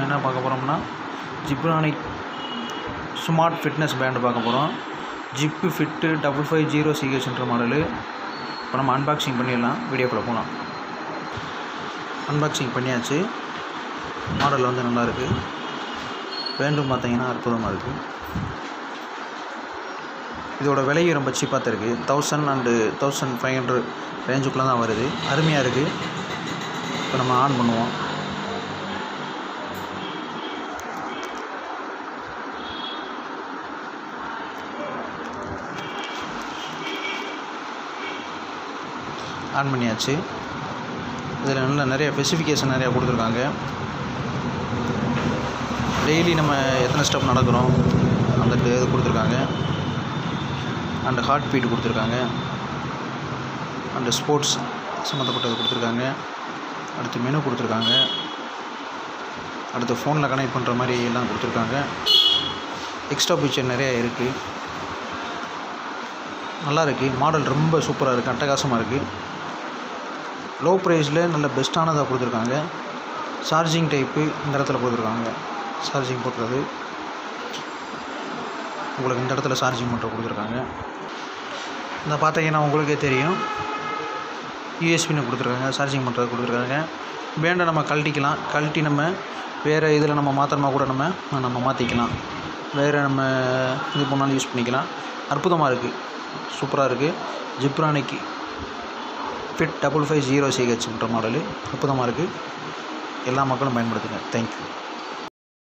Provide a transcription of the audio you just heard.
என்ன பார்க்க போகிறோம்னா ஜிப்ரானிக் ஸ்மார்ட் ஃபிட்னஸ் பேண்டு பார்க்க போகிறோம் Zeb fit double five zero சிஹெச்ன்ற மாடலு இப்போ நம்ம அன்பாக்சிங் பண்ணிடலாம் வீடியோக்குள்ளே போகலாம் அன்பாக்சிங் பண்ணியாச்சு மாடல் வந்து நல்லாயிருக்கு பேண்டும் பார்த்தீங்கன்னா அற்புதமாக இருக்குது இதோட விலையும் ரொம்ப சீப்பாக தான் இருக்குது thousand and thousand five hundred ரேஞ்சுக்குள்ளே தான் வருது அருமையாக இருக்குது இப்போ நம்ம ஆன் பண்ணுவோம் ஆன் பண்ணியாச்சு இதில் நல்ல நிறைய ஸ்பெசிஃபிகேஷன் நிறையா கொடுத்துருக்காங்க டெய்லி நம்ம எத்தனை ஸ்டெப் நடக்கிறோம் அந்த இது கொடுத்துருக்காங்க அண்டு ஹார்ட் பீட் கொடுத்துருக்காங்க அண்டு ஸ்போர்ட்ஸ் சம்மந்தப்பட்டது கொடுத்துருக்காங்க அடுத்து மெனு கொடுத்துருக்காங்க அடுத்து ஃபோனில் கனெக்ட் பண்ணுற மாதிரி எல்லாம் கொடுத்துருக்காங்க எக்ஸ்ட்ரா ஃபீச்சர் நிறையா இருக்குது நல்லா இருக்குது மாடல் ரொம்ப சூப்பராக இருக்குது அட்டகாசமாக இருக்குது லோ ப்ரைஸில் நல்ல பெஸ்ட்டானதாக கொடுத்துருக்காங்க சார்ஜிங் டைப்பு இந்த இடத்துல கொடுத்துருக்காங்க சார்ஜிங் போட்டுறது உங்களுக்கு இந்த இடத்துல சார்ஜிங் பண்ணுற கொடுத்துருக்காங்க இந்த பார்த்தீங்கன்னா உங்களுக்கே தெரியும் யூஎஸ்பின்னு கொடுத்துருக்காங்க சார்ஜிங் பண்ணுறது கொடுத்துருக்காங்க பேண்டை நம்ம கழட்டிக்கலாம் கழட்டி நம்ம வேறு இதில் நம்ம மாற்றணுமா கூட நம்ம நம்ம மாற்றிக்கலாம் வேறு நம்ம இது பண்ணாலும் யூஸ் பண்ணிக்கலாம் அற்புதமாக இருக்குது சூப்பராக இருக்குது ஜிப்ரானிக்கு ஃபிட் டபுள் ஃபைவ் ஜீரோ சிஹெச்ன்ற மாடலு அற்புதமாக இருக்குது எல்லா மக்களும் பயன்படுத்துங்க தேங்க்யூ